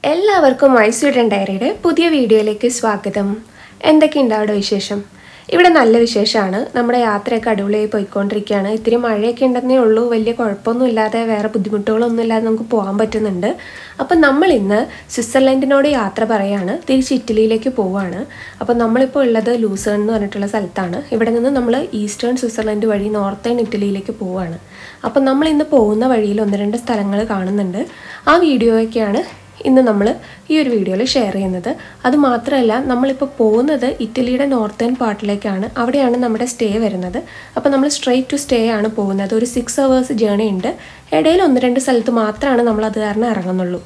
എല്ലാവർക്കും my Sweden ഡയറിയുടെ പുതിയ വീഡിയോയിലേക്ക് സ്വാഗതം എന്തൊക്കെയുണ്ട് അവിടെ വിശേഷം ഇവിടെ നല്ല വിശേഷമാണ് നമ്മുടെ യാത്രയൊക്കെ അടിപൊളിയായി പോയിക്കൊണ്ടിരിക്കുകയാണ് ഇത്തിരി മഴയൊക്കെ ഉണ്ടെന്നേ ഉള്ളൂ വലിയ കുഴപ്പമൊന്നും ഇല്ലാതെ വേറെ ബുദ്ധിമുട്ടുകളൊന്നും ഇല്ലാതെ നമുക്ക് പോകാൻ പറ്റുന്നുണ്ട് അപ്പം നമ്മൾ ഇന്ന് സ്വിറ്റ്സർലൻഡിനോട് യാത്ര പറയാണ് തിരിച്ച് ഇറ്റലിയിലേക്ക് പോവാണ് അപ്പം നമ്മളിപ്പോൾ ഉള്ളത് ലൂസേൺ എന്ന് പറഞ്ഞിട്ടുള്ള സ്ഥലത്താണ് ഇവിടെ നിന്ന് നമ്മൾ ഈസ്റ്റേൺ സ്വിറ്റ്സർലൻഡ് വഴി നോർത്തേൺ ഇറ്റലിയിലേക്ക് പോവാണ് അപ്പം നമ്മൾ ഇന്ന് പോകുന്ന വഴിയിൽ ഒന്ന് രണ്ട് സ്ഥലങ്ങൾ കാണുന്നുണ്ട് ആ വീഡിയോയൊക്കെയാണ് ഇന്ന് നമ്മൾ ഈ ഒരു വീഡിയോയിൽ ഷെയർ ചെയ്യുന്നത് അത് മാത്രമല്ല നമ്മളിപ്പോൾ പോകുന്നത് ഇറ്റലിയുടെ നോർത്തേൺ പാർട്ടിലേക്കാണ് അവിടെയാണ് നമ്മുടെ സ്റ്റേ വരുന്നത് അപ്പോൾ നമ്മൾ സ്ട്രെയിറ്റ് ടു സ്റ്റേ ആണ് പോകുന്നത് ഒരു സിക്സ് അവേഴ്സ് ജേണി ഉണ്ട് ഇടയിൽ ഒന്ന് രണ്ട് സ്ഥലത്ത് മാത്രമാണ് നമ്മൾ അത് കാരണം ഇറങ്ങുന്നുള്ളൂ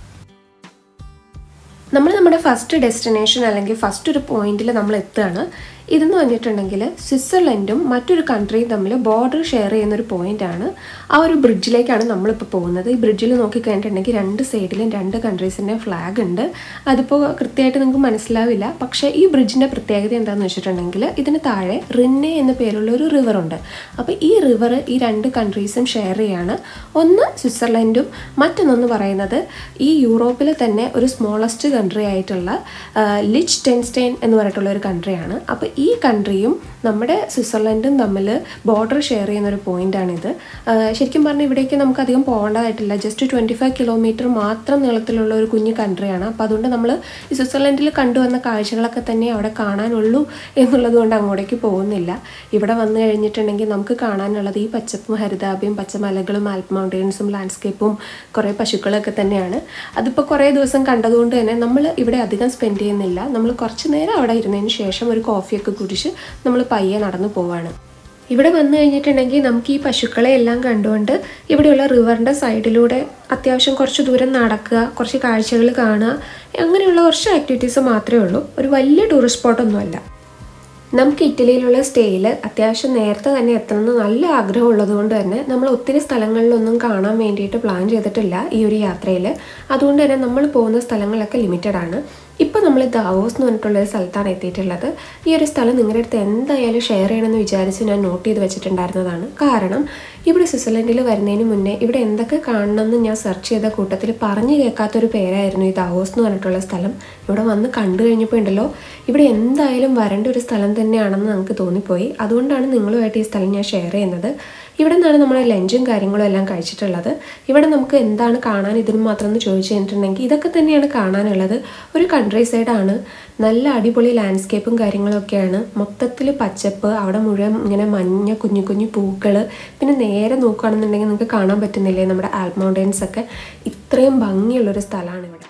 നമ്മൾ നമ്മുടെ ഫസ്റ്റ് ഡെസ്റ്റിനേഷൻ അല്ലെങ്കിൽ ഫസ്റ്റ് ഒരു പോയിന്റിൽ നമ്മൾ എത്തുകയാണ് ഇതെന്ന് പറഞ്ഞിട്ടുണ്ടെങ്കിൽ സ്വിറ്റ്സർലൻഡും മറ്റൊരു കൺട്രിയും തമ്മിൽ ബോർഡർ ഷെയർ ചെയ്യുന്ന ഒരു പോയിന്റാണ് ആ ഒരു ബ്രിഡ്ജിലേക്കാണ് നമ്മളിപ്പോൾ പോകുന്നത് ഈ ബ്രിഡ്ജിൽ നോക്കിക്കഴിഞ്ഞിട്ടുണ്ടെങ്കിൽ രണ്ട് സൈഡിലും രണ്ട് കൺട്രീസിൻ്റെ ഫ്ലാഗ് ഉണ്ട് അതിപ്പോൾ കൃത്യമായിട്ട് നിങ്ങൾക്ക് മനസ്സിലാവില്ല പക്ഷേ ഈ ബ്രിഡ്ജിൻ്റെ പ്രത്യേകത എന്താണെന്ന് വെച്ചിട്ടുണ്ടെങ്കിൽ ഇതിന് താഴെ റിന്നെ എന്ന പേരുള്ള ഒരു റിവർ ഉണ്ട് അപ്പോൾ ഈ റിവർ ഈ രണ്ട് കൺട്രീസും ഷെയർ ചെയ്യാണ് ഒന്ന് സ്വിറ്റ്സർലൻഡും മറ്റൊന്നെന്ന് പറയുന്നത് ഈ യൂറോപ്പിലെ തന്നെ ഒരു സ്മോളസ്റ്റ് കൺട്രി ആയിട്ടുള്ള ലിച്ച് ടെൻസ്റ്റൈൻ എന്ന് പറഞ്ഞിട്ടുള്ള ഒരു കൺട്രിയാണ് അപ്പോൾ ഈ കൺട്രിയും നമ്മുടെ സ്വിറ്റ്സർലൻഡും തമ്മിൽ ബോർഡർ ഷെയർ ചെയ്യുന്ന ഒരു പോയിന്റാണിത് ശരിക്കും പറഞ്ഞാൽ ഇവിടേക്ക് നമുക്ക് അധികം പോകേണ്ടതായിട്ടില്ല ജസ്റ്റ് ട്വൻറ്റി ഫൈവ് കിലോമീറ്റർ മാത്രം നീളത്തിലുള്ള ഒരു കുഞ്ഞു കൺട്രിയാണ് അപ്പോൾ അതുകൊണ്ട് നമ്മൾ ഈ സ്വിറ്റ്സർലൻഡിൽ കണ്ടുവന്ന കാഴ്ചകളൊക്കെ തന്നെ അവിടെ കാണാനുള്ളൂ എന്നുള്ളത് കൊണ്ട് അങ്ങോട്ടേക്ക് പോകുന്നില്ല ഇവിടെ വന്നു കഴിഞ്ഞിട്ടുണ്ടെങ്കിൽ നമുക്ക് കാണാനുള്ളത് ഈ പച്ചപ്പും ഹരിതാഭയും പച്ചമലകളും ആൽപ്പ് മൗണ്ടെയ്ൻസും ലാൻഡ്സ്കേപ്പും കുറേ പശുക്കളൊക്കെ തന്നെയാണ് അതിപ്പോൾ കുറേ ദിവസം കണ്ടതുകൊണ്ട് തന്നെ നമ്മൾ ഇവിടെ അധികം സ്പെൻഡ് ചെയ്യുന്നില്ല നമ്മൾ കുറച്ച് നേരം അവിടെ ഇരുന്നതിന് ശേഷം ഒരു കോഫിയൊക്കെ കുടിച്ച് നമ്മൾ പയ്യെ നടന്നു പോവാണ് ഇവിടെ വന്നു കഴിഞ്ഞിട്ടുണ്ടെങ്കിൽ നമുക്ക് ഈ പശുക്കളെ എല്ലാം കണ്ടുകൊണ്ട് ഇവിടെയുള്ള റിവറിൻ്റെ സൈഡിലൂടെ അത്യാവശ്യം കുറച്ച് ദൂരം നടക്കുക കുറച്ച് കാഴ്ചകൾ കാണുക അങ്ങനെയുള്ള കുറച്ച് ആക്ടിവിറ്റീസ് മാത്രമേ ഉള്ളൂ ഒരു വലിയ ടൂറിസ്റ്റ് സ്പോട്ടൊന്നുമല്ല നമുക്ക് ഇറ്റലിയിലുള്ള സ്റ്റേയിൽ അത്യാവശ്യം നേരത്തെ തന്നെ എത്തണമെന്ന് നല്ല ആഗ്രഹം ഉള്ളതുകൊണ്ട് തന്നെ നമ്മൾ ഒത്തിരി സ്ഥലങ്ങളിലൊന്നും കാണാൻ വേണ്ടിയിട്ട് പ്ലാൻ ചെയ്തിട്ടില്ല ഈ ഒരു യാത്രയിൽ അതുകൊണ്ട് തന്നെ നമ്മൾ പോകുന്ന സ്ഥലങ്ങളൊക്കെ ലിമിറ്റഡ് ആണ് ഇപ്പോൾ നമ്മൾ ദാവോസ് എന്ന് പറഞ്ഞിട്ടുള്ള ഒരു സ്ഥലത്താണ് എത്തിയിട്ടുള്ളത് ഈ ഒരു സ്ഥലം നിങ്ങളുടെ അടുത്ത് എന്തായാലും ഷെയർ ചെയ്യണമെന്ന് വിചാരിച്ച് ഞാൻ നോട്ട് ചെയ്ത് വെച്ചിട്ടുണ്ടായിരുന്നതാണ് കാരണം ഇവിടെ സ്വിറ്റ്സർലൻഡിൽ വരുന്നതിന് മുന്നേ ഇവിടെ എന്തൊക്കെ കാണണമെന്ന് ഞാൻ സെർച്ച് ചെയ്ത കൂട്ടത്തിൽ പറഞ്ഞു കേൾക്കാത്തൊരു പേരായിരുന്നു ഈ ദാവോസ് എന്ന് പറഞ്ഞിട്ടുള്ള സ്ഥലം ഇവിടെ വന്ന് കണ്ടു കഴിഞ്ഞപ്പോൾ ഉണ്ടല്ലോ ഇവിടെ എന്തായാലും വരേണ്ട ഒരു സ്ഥലം തന്നെയാണെന്ന് നമുക്ക് തോന്നിപ്പോയി അതുകൊണ്ടാണ് നിങ്ങളുമായിട്ട് ഈ സ്ഥലം ഞാൻ ഷെയർ ചെയ്യുന്നത് ഇവിടെ നിന്നാണ് നമ്മൾ ലഞ്ചും കാര്യങ്ങളും എല്ലാം കഴിച്ചിട്ടുള്ളത് ഇവിടെ നമുക്ക് എന്താണ് കാണാൻ ഇതിന് മാത്രം എന്ന് ചോദിച്ചു കഴിഞ്ഞിട്ടുണ്ടെങ്കിൽ ഇതൊക്കെ തന്നെയാണ് കാണാനുള്ളത് ഒരു കൺട്രി സൈഡാണ് നല്ല അടിപൊളി ലാൻഡ്സ്കേപ്പും കാര്യങ്ങളൊക്കെയാണ് മൊത്തത്തിൽ പച്ചപ്പ് അവിടെ മുഴുവൻ ഇങ്ങനെ മഞ്ഞ കുഞ്ഞു കുഞ്ഞു പൂക്കൾ പിന്നെ നേരെ നോക്കുകയാണെന്നുണ്ടെങ്കിൽ നിങ്ങൾക്ക് കാണാൻ പറ്റുന്നില്ലേ നമ്മുടെ ആൽപ്പ് മൗണ്ടെയ്ൻസ് ഒക്കെ ഇത്രയും ഭംഗിയുള്ളൊരു സ്ഥലമാണ് ഇവിടെ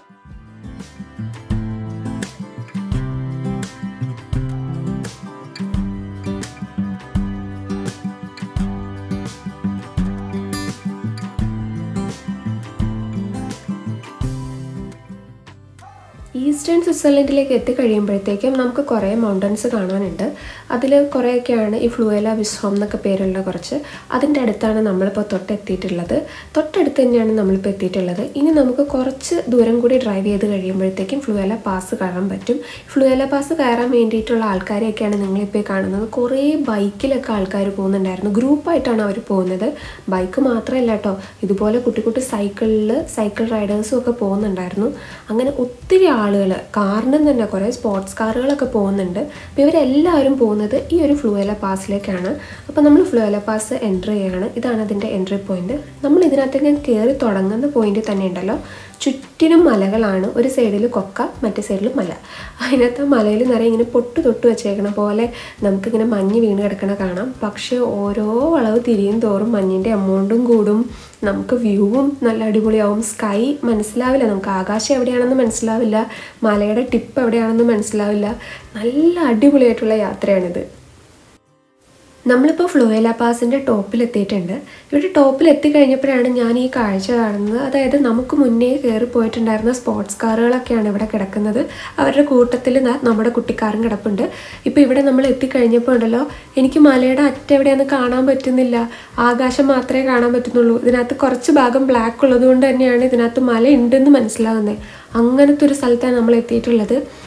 ഈസ്റ്റേൺ സ്വിറ്റ്സർലൻഡിലേക്ക് എത്തിക്കഴിയുമ്പോഴത്തേക്കും നമുക്ക് കുറേ മൗണ്ടൻസ് കാണാനുണ്ട് അതിൽ കുറേയൊക്കെയാണ് ഈ ഫ്ലൂവല വിസ്ഹോം എന്നൊക്കെ പേരുള്ള കുറച്ച് അതിൻ്റെ അടുത്താണ് നമ്മളിപ്പോൾ തൊട്ടെത്തിയിട്ടുള്ളത് തൊട്ടടുത്ത് തന്നെയാണ് നമ്മളിപ്പോൾ എത്തിയിട്ടുള്ളത് ഇനി നമുക്ക് കുറച്ച് ദൂരം കൂടി ഡ്രൈവ് ചെയ്ത് കഴിയുമ്പോഴത്തേക്കും ഫ്ലൂവല പാസ് കയറാൻ പറ്റും ഫ്ലൂവല പാസ് കയറാൻ വേണ്ടിയിട്ടുള്ള ആൾക്കാരെയൊക്കെയാണ് നിങ്ങളിപ്പോൾ കാണുന്നത് കുറേ ബൈക്കിലൊക്കെ ആൾക്കാർ പോകുന്നുണ്ടായിരുന്നു ഗ്രൂപ്പായിട്ടാണ് അവർ പോകുന്നത് ബൈക്ക് മാത്രമല്ല കേട്ടോ ഇതുപോലെ കുട്ടി കുട്ടി സൈക്കിളിൽ സൈക്കിൾ റൈഡേഴ്സും ഒക്കെ പോകുന്നുണ്ടായിരുന്നു അങ്ങനെ ഒത്തിരി ആളുകൾ കാറിനും തന്നെ കുറേ സ്പോർട്സ് കാറുകളൊക്കെ പോകുന്നുണ്ട് അപ്പോൾ ഇവരെല്ലാവരും പോകുന്നത് ഈ ഒരു ഫ്ലൂവല പാസിലേക്കാണ് അപ്പോൾ നമ്മൾ ഫ്ലൂവല പാസ് എൻട്രി ചെയ്യാണ് ഇതാണ് അതിൻ്റെ എൻട്രി പോയിന്റ് നമ്മൾ ഇതിനകത്തേക്ക് കയറി തുടങ്ങുന്ന പോയിന്റ് തന്നെ ഉണ്ടല്ലോ ചുറ്റിനും മലകളാണ് ഒരു സൈഡിൽ കൊക്ക മറ്റേ സൈഡിൽ മല അതിനകത്ത് മലയിൽ നിറയെ ഇങ്ങനെ പൊട്ട് തൊട്ട് വെച്ചേക്കണ പോലെ നമുക്കിങ്ങനെ മഞ്ഞ് വീണ് കിടക്കണ കാണാം പക്ഷേ ഓരോ വളവ് തിരിയും തോറും മഞ്ഞിൻ്റെ എമൗണ്ടും കൂടും നമുക്ക് വ്യൂവും നല്ല അടിപൊളിയാവും സ്കൈ മനസ്സിലാവില്ല നമുക്ക് ആകാശം എവിടെയാണെന്ന് മനസ്സിലാവില്ല മലയുടെ ടിപ്പ് എവിടെയാണെന്ന് മനസ്സിലാവില്ല നല്ല അടിപൊളിയായിട്ടുള്ള യാത്രയാണിത് നമ്മളിപ്പോൾ ഫ്ലോയല പാസിൻ്റെ ടോപ്പിൽ എത്തിയിട്ടുണ്ട് ഇവിടെ ടോപ്പിൽ എത്തിക്കഴിഞ്ഞപ്പോഴാണ് ഞാൻ ഈ കാഴ്ച കാണുന്നത് അതായത് നമുക്ക് മുന്നേ കയറി പോയിട്ടുണ്ടായിരുന്ന സ്പോർട്സ് കാറുകളൊക്കെയാണ് ഇവിടെ കിടക്കുന്നത് അവരുടെ കൂട്ടത്തിൽ നമ്മുടെ കുട്ടിക്കാരും കിടപ്പുണ്ട് ഇപ്പോൾ ഇവിടെ നമ്മൾ എത്തിക്കഴിഞ്ഞപ്പോൾ ഉണ്ടല്ലോ എനിക്ക് മലയുടെ അറ്റ എവിടെയാണെന്ന് കാണാൻ പറ്റുന്നില്ല ആകാശം മാത്രമേ കാണാൻ പറ്റുന്നുള്ളൂ ഇതിനകത്ത് കുറച്ച് ഭാഗം ബ്ലാക്ക് ഉള്ളത് കൊണ്ട് തന്നെയാണ് ഇതിനകത്ത് മല ഉണ്ടെന്ന് മനസ്സിലാകുന്നത് അങ്ങനത്തെ ഒരു സ്ഥലത്താണ് നമ്മൾ എത്തിയിട്ടുള്ളത്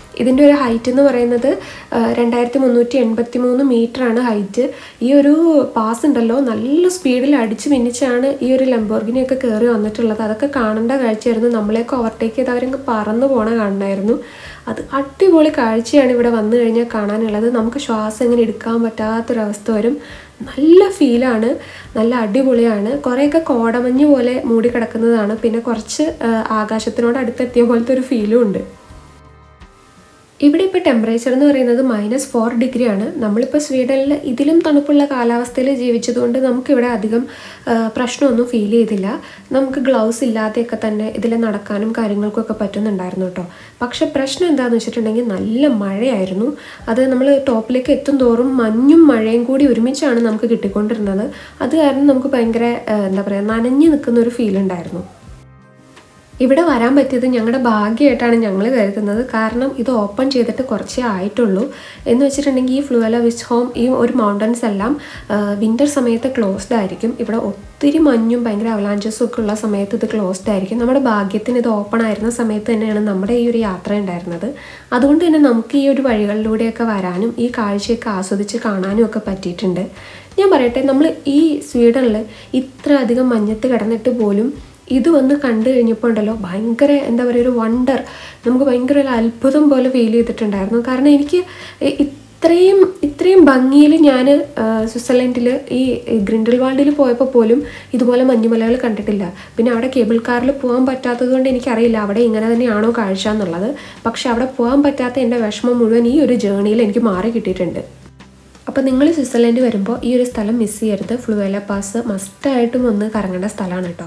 ഇതിൻ്റെ ഒരു ഹൈറ്റ് എന്ന് പറയുന്നത് രണ്ടായിരത്തി മുന്നൂറ്റി എൺപത്തി മൂന്ന് മീറ്ററാണ് ഹൈറ്റ് ഈ ഒരു പാസ് ഉണ്ടല്ലോ നല്ല സ്പീഡിൽ അടിച്ച് മിന്നിച്ചാണ് ഈ ഒരു ലംബോർഗിനിയൊക്കെ കയറി വന്നിട്ടുള്ളത് അതൊക്കെ കാണേണ്ട കാഴ്ചയായിരുന്നു നമ്മളെയൊക്കെ ഓവർടേക്ക് ചെയ്ത് അവരങ്ങ് പറന്ന് പോണ കാണണമായിരുന്നു അത് അടിപൊളി കാഴ്ചയാണ് ഇവിടെ വന്നു കഴിഞ്ഞാൽ കാണാനുള്ളത് നമുക്ക് ശ്വാസം ഇങ്ങനെ എടുക്കാൻ പറ്റാത്തൊരവസ്ഥ വരും നല്ല ഫീലാണ് നല്ല അടിപൊളിയാണ് കുറേയൊക്കെ കോടമഞ്ഞ് പോലെ മൂടി കിടക്കുന്നതാണ് പിന്നെ കുറച്ച് ആ, ആകാശത്തിനോട് അടുത്തെത്തിയ പോലത്തെ ഒരു ഫീലും ഉണ്ട് ഇവിടെ ഇപ്പോൾ ടെമ്പറേച്ചർ എന്ന് പറയുന്നത് മൈനസ് ഫോർ ഡിഗ്രി ആണ് നമ്മളിപ്പോൾ സ്വീഡനിൽ ഇതിലും തണുപ്പുള്ള കാലാവസ്ഥയിൽ ജീവിച്ചതുകൊണ്ട് നമുക്കിവിടെ അധികം ആ, പ്രശ്നമൊന്നും ഫീൽ ചെയ്തില്ല നമുക്ക് ഗ്ലൗസ് ഇല്ലാതെയൊക്കെ തന്നെ ഇതിൽ നടക്കാനും കാര്യങ്ങൾക്കൊക്കെ പറ്റുന്നുണ്ടായിരുന്നു കേട്ടോ പക്ഷെ പ്രശ്നം എന്താണെന്ന് വെച്ചിട്ടുണ്ടെങ്കിൽ നല്ല മഴയായിരുന്നു അത് നമ്മൾ ടോപ്പിലേക്ക് എത്തും തോറും മഞ്ഞും മഴയും കൂടി ഒരുമിച്ചാണ് നമുക്ക് കിട്ടിക്കൊണ്ടിരുന്നത് അത് കാരണം നമുക്ക് ഭയങ്കര ആ, എന്താ പറയുക നനഞ്ഞു നിൽക്കുന്ന ഒരു ഫീൽ ഉണ്ടായിരുന്നു ഇവിടെ വരാൻ പറ്റിയത് ഞങ്ങളുടെ ഭാഗ്യമായിട്ടാണ് ഞങ്ങൾ കരുതുന്നത് കാരണം ഇത് ഓപ്പൺ ചെയ്തിട്ട് കുറച്ചേ ആയിട്ടുള്ളൂ എന്ന് വെച്ചിട്ടുണ്ടെങ്കിൽ ഈ ഫ്ലുവല വിച്ച് ഹോം ഈ ഒരു മൗണ്ടൻസ് എല്ലാം വിൻ്റർ സമയത്ത് ക്ലോസ്ഡ് ആയിരിക്കും ഇവിടെ ഒത്തിരി മഞ്ഞും ഭയങ്കര അവലാഞ്ചസും ഒക്കെ ഉള്ള സമയത്ത് ഇത് ക്ലോസ്ഡ് ആയിരിക്കും നമ്മുടെ ഭാഗ്യത്തിന് ഇത് ഓപ്പൺ ആയിരുന്ന സമയത്ത് തന്നെയാണ് നമ്മുടെ ഈ ഒരു യാത്ര ഉണ്ടായിരുന്നത് അതുകൊണ്ട് തന്നെ നമുക്ക് ഈ ഒരു വഴികളിലൂടെയൊക്കെ വരാനും ഈ കാഴ്ചയൊക്കെ ആസ്വദിച്ച് കാണാനും ഒക്കെ പറ്റിയിട്ടുണ്ട് ഞാൻ പറയട്ടെ നമ്മൾ ഈ സ്വീഡനിൽ ഇത്ര അധികം മഞ്ഞത്ത് കിടന്നിട്ട് പോലും ഇത് വന്ന് കണ്ടു കഴിഞ്ഞപ്പോൾ ഉണ്ടല്ലോ ഭയങ്കര എന്താ പറയുക ഒരു വണ്ടർ നമുക്ക് ഭയങ്കര ഒരു അത്ഭുതം പോലെ ഫീൽ ചെയ്തിട്ടുണ്ടായിരുന്നു കാരണം എനിക്ക് ഇ- ഇത്രയും ഇത്രയും ഭംഗിയിൽ ഞാൻ സ്വിറ്റ്സർലൻഡിൽ ഈ ഗ്രിൻഡൽവാൾഡിൽ പോയപ്പോൾ പോലും ഇതുപോലെ മഞ്ഞുമലകൾ കണ്ടിട്ടില്ല പിന്നെ അവിടെ കേബിൾ കാറിൽ പോകാൻ പറ്റാത്തത് കൊണ്ട് എനിക്കറിയില്ല അവിടെ ഇങ്ങനെ തന്നെയാണോ കാഴ്ച എന്നുള്ളത് പക്ഷെ അവിടെ പോകാൻ പറ്റാത്ത എൻ്റെ വിഷമം മുഴുവൻ ഈ ഒരു ജേണിയിൽ എനിക്ക് മാറി കിട്ടിയിട്ടുണ്ട് അപ്പോൾ നിങ്ങൾ സ്വിറ്റ്സർലൻഡ് വരുമ്പോൾ ഈ ഒരു സ്ഥലം മിസ് ചെയ്യരുത് ഫ്ലുവേല പാസ് മസ്റ്റായിട്ടും ഒന്ന് കറങ്ങേണ്ട സ്ഥലമാണ് കേട്ടോ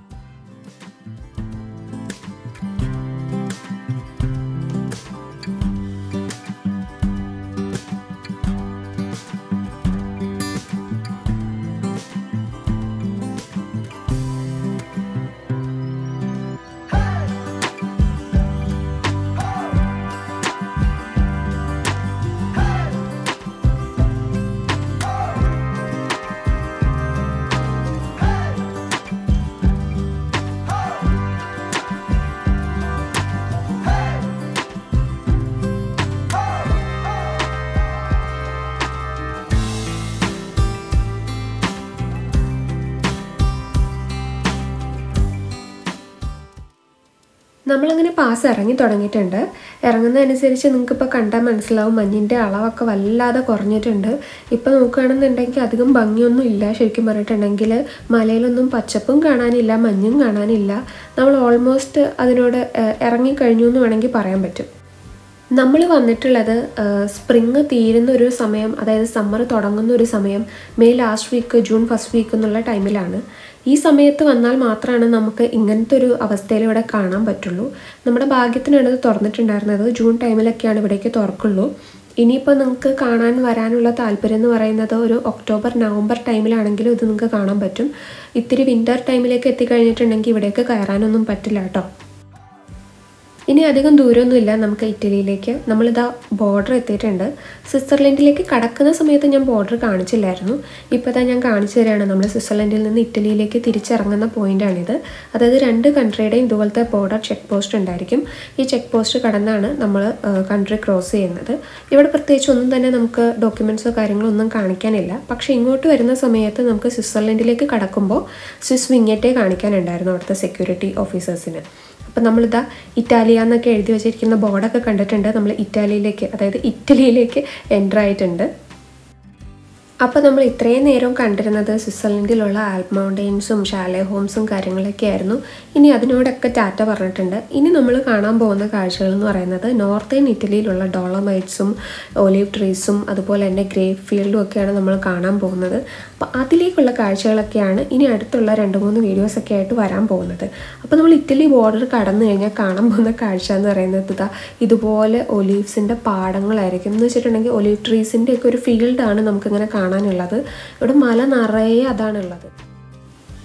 നമ്മളങ്ങനെ പാസ് ഇറങ്ങി തുടങ്ങിയിട്ടുണ്ട് ഇറങ്ങുന്നതനുസരിച്ച് നിങ്ങൾക്കിപ്പോൾ കണ്ടാൽ മനസ്സിലാവും മഞ്ഞിൻ്റെ അളവൊക്കെ വല്ലാതെ കുറഞ്ഞിട്ടുണ്ട് ഇപ്പോൾ നോക്കുകയാണെന്നുണ്ടെങ്കിൽ അധികം ഭംഗിയൊന്നും ഇല്ല ശരിക്കും പറഞ്ഞിട്ടുണ്ടെങ്കിൽ മലയിലൊന്നും പച്ചപ്പും കാണാനില്ല മഞ്ഞും കാണാനില്ല നമ്മൾ ഓൾമോസ്റ്റ് അതിനോട് ഏഹ്, ഇറങ്ങിക്കഴിഞ്ഞു എന്ന് വേണമെങ്കിൽ പറയാൻ പറ്റും നമ്മൾ വന്നിട്ടുള്ളത് സ്പ്രിങ് തീരുന്ന ഒരു സമയം അതായത് സമ്മർ തുടങ്ങുന്ന ഒരു സമയം May last week June first week എന്നുള്ള ടൈമിലാണ് ഈ സമയത്ത് വന്നാൽ മാത്രമാണ് നമുക്ക് ഇങ്ങനത്തെ ഒരു അവസ്ഥയിൽ ഇവിടെ കാണാൻ പറ്റുള്ളൂ നമ്മുടെ ഭാഗ്യത്തിനാണ് ഇത് തുറന്നിട്ടുണ്ടായിരുന്നത് ജൂൺ ടൈമിലൊക്കെയാണ് ഇവിടേക്ക് തുറക്കുള്ളൂ ഇനിയിപ്പോൾ നിങ്ങൾക്ക് കാണാൻ വരാനുള്ള താല്പര്യം എന്ന് പറയുന്നത് ഒരു ഒക്ടോബർ നവംബർ ടൈമിലാണെങ്കിലും ഇത് നിങ്ങൾക്ക് കാണാൻ പറ്റും ഇത്തിരി വിൻ്റർ ടൈമിലേക്ക് എത്തിക്കഴിഞ്ഞിട്ടുണ്ടെങ്കിൽ ഇവിടേക്ക് കയറാനൊന്നും പറ്റില്ല കേട്ടോ ഇനി അധികം ദൂരമൊന്നുമില്ല നമുക്ക് ഇറ്റലിയിലേക്ക് നമ്മളിതാ ബോർഡർ എത്തിയിട്ടുണ്ട് സ്വിറ്റ്സർലൻഡിലേക്ക് കടക്കുന്ന സമയത്ത് ഞാൻ ബോർഡർ കാണിച്ചില്ലായിരുന്നു ഇപ്പോൾ ഇതാ ഞാൻ കാണിച്ചു തരികയാണ് നമ്മൾ സ്വിറ്റ്സർലൻഡിൽ നിന്ന് ഇറ്റലിയിലേക്ക് തിരിച്ചിറങ്ങുന്ന പോയിൻ്റാണിത് അതായത് രണ്ട് കൺട്രിയുടെയും ഇതുപോലത്തെ ബോർഡർ ചെക്ക് പോസ്റ്റ് ഉണ്ടായിരിക്കും ഈ ചെക്ക് പോസ്റ്റ് കടന്നാണ് നമ്മൾ കൺട്രി ക്രോസ് ചെയ്യുന്നത് ഇവിടെ പ്രത്യേകിച്ച് ഒന്നും തന്നെ നമുക്ക് ഡോക്യുമെൻറ്റ്സോ കാര്യങ്ങളോ ഒന്നും കാണിക്കാനില്ല പക്ഷേ ഇങ്ങോട്ട് വരുന്ന സമയത്ത് നമുക്ക് സ്വിറ്റ്സർലൻഡിലേക്ക് കടക്കുമ്പോൾ സ്വിസ് വിങ്ങറ്റേ കാണിക്കാനുണ്ടായിരുന്നു അവിടുത്തെ സെക്യൂരിറ്റി ഓഫീസേഴ്സിന് അപ്പം നമ്മളിതാ ഇറ്റാലിയ എന്നൊക്കെ എഴുതി വെച്ചിരിക്കുന്ന ബോർഡൊക്കെ കണ്ടിട്ടുണ്ട് നമ്മൾ ഇറ്റാലിയിലേക്ക് അതായത് ഇറ്റലിയിലേക്ക് എൻ്റർ ആയിട്ടുണ്ട് അപ്പോൾ നമ്മൾ ഇത്രയും നേരം കണ്ടിരുന്നത് സ്വിറ്റ്സർലൻഡിലുള്ള ആൽപ്പ് മൗണ്ടെയിൻസും ഷാലെ ഹോംസും കാര്യങ്ങളൊക്കെ ആയിരുന്നു ഇനി അതിനോടൊക്കെ ടാറ്റ പറഞ്ഞിട്ടുണ്ട് ഇനി നമ്മൾ കാണാൻ പോകുന്ന കാഴ്ചകൾ എന്ന് പറയുന്നത് നോർത്തേൺ ഇറ്റലിയിലുള്ള ഡോളമൈറ്റ്സും ഒലീവ് ട്രീസും അതുപോലെ തന്നെ ഗ്രേപ്പ് ഫീൽഡും ഒക്കെയാണ് നമ്മൾ കാണാൻ പോകുന്നത് അപ്പോൾ അതിലേക്കുള്ള കാഴ്ചകളൊക്കെയാണ് ഇനി അടുത്തുള്ള രണ്ട് മൂന്ന് വീഡിയോസൊക്കെ ആയിട്ട് വരാൻ പോകുന്നത് അപ്പോൾ നമ്മൾ ഇറ്റലി ബോർഡർ കടന്നു കഴിഞ്ഞാൽ കാണാൻ പോകുന്ന കാഴ്ച എന്ന് പറയുന്നത് ഇതാ ഇതുപോലെ ഒലീവ്സിൻ്റെ പാടങ്ങളായിരിക്കും എന്ന് വെച്ചിട്ടുണ്ടെങ്കിൽ ഒലീവ് ട്രീസിൻ്റെ ഒക്കെ ഒരു ഫീൽഡാണ് നമുക്കിങ്ങനെ കാണാനുള്ളത് ഇവിടെ മല നിറയെ അതാണുള്ളത്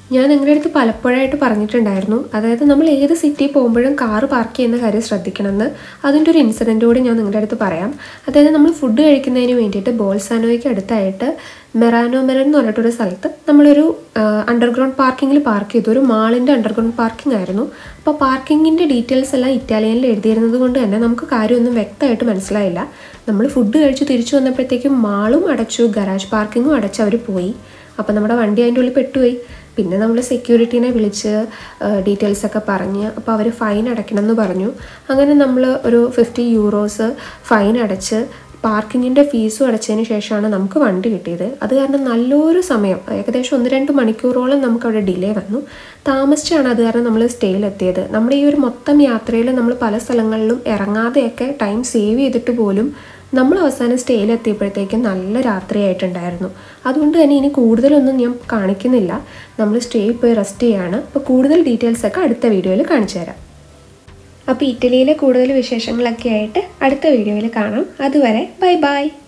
ഞാൻ നിങ്ങളുടെ അടുത്ത് പലപ്പോഴായിട്ട് പറഞ്ഞിട്ടുണ്ടായിരുന്നു അതായത് നമ്മൾ ഏത് സിറ്റിയിൽ പോകുമ്പോഴും കാറ് പാർക്ക് ചെയ്യുന്ന കാര്യം ശ്രദ്ധിക്കണമെന്ന് അതിൻ്റെ ഒരു ഇൻസിഡൻറ്റ് കൂടി ഞാൻ നിങ്ങളുടെ അടുത്ത് പറയാം അതായത് നമ്മൾ ഫുഡ് കഴിക്കുന്നതിന് വേണ്ടിയിട്ട് ബോൾസാനോയ്ക്ക് അടുത്തായിട്ട് മെറാനോ മെറൻ എന്ന് പറഞ്ഞിട്ടൊരു സ്ഥലത്ത് നമ്മളൊരു അണ്ടർഗ്രൗണ്ട് പാർക്കിങ്ങിൽ പാർക്ക് ചെയ്തു ഒരു മാളിൻ്റെ അണ്ടർഗ്രൗണ്ട് പാർക്കിംഗ് ആയിരുന്നു അപ്പോൾ പാർക്കിങ്ങിൻ്റെ ഡീറ്റെയിൽസ് എല്ലാം ഇറ്റാലിയനിൽ എഴുതിയിരുന്നത് കൊണ്ട് തന്നെ നമുക്ക് കാര്യമൊന്നും വ്യക്തമായിട്ട് മനസ്സിലായില്ല നമ്മൾ ഫുഡ് കഴിച്ച് തിരിച്ചു വന്നപ്പോഴത്തേക്കും മാളും അടച്ചു ഗരാജ് പാർക്കിങ്ങും അടച്ച് അവർ പോയി അപ്പോൾ നമ്മുടെ വണ്ടി അതിൻ്റെ ഉള്ളിൽ പെട്ടുപോയി പിന്നെ നമ്മൾ സെക്യൂരിറ്റീനെ വിളിച്ച് ഡീറ്റെയിൽസ് ഒക്കെ പറഞ്ഞ് അപ്പോൾ അവർ ഫൈൻ അടയ്ക്കണം എന്ന് പറഞ്ഞു അങ്ങനെ നമ്മൾ ഒരു ഫിഫ്റ്റി യൂറോസ് ഫൈൻ അടച്ച് പാർക്കിങ്ങിൻ്റെ ഫീസും അടച്ചതിന് ശേഷമാണ് നമുക്ക് വണ്ടി കിട്ടിയത് അത് കാരണം നല്ലൊരു സമയം ഏകദേശം ഒന്ന് രണ്ട് മണിക്കൂറോളം നമുക്ക് അവിടെ ഡിലേ വന്നു താമസിച്ചാണ് അത് കാരണം നമ്മൾ സ്റ്റേയിലെത്തിയത് നമ്മുടെ ഈ ഒരു മൊത്തം യാത്രയിൽ നമ്മൾ പല സ്ഥലങ്ങളിലും ഇറങ്ങാതെയൊക്കെ ടൈം സേവ് ചെയ്തിട്ട് പോലും നമ്മൾ അവസാനം സ്റ്റേയിലെത്തിയപ്പോഴത്തേക്കും നല്ല രാത്രിയായിട്ടുണ്ടായിരുന്നു അതുകൊണ്ട് തന്നെ ഇനി കൂടുതലൊന്നും ഞാൻ കാണിക്കുന്നില്ല നമ്മൾ സ്റ്റേയിൽ പോയി റെസ്റ്റ് ചെയ്യാണ് അപ്പോൾ കൂടുതൽ ഡീറ്റെയിൽസ് ഒക്കെ അടുത്ത വീഡിയോയിൽ കാണിച്ചു തരാം അപ്പോൾ ഇറ്റലിയിലെ കൂടുതൽ വിശേഷങ്ങളൊക്കെ ആയിട്ട് അടുത്ത വീഡിയോയിൽ കാണാം അതുവരെ ബൈ ബൈ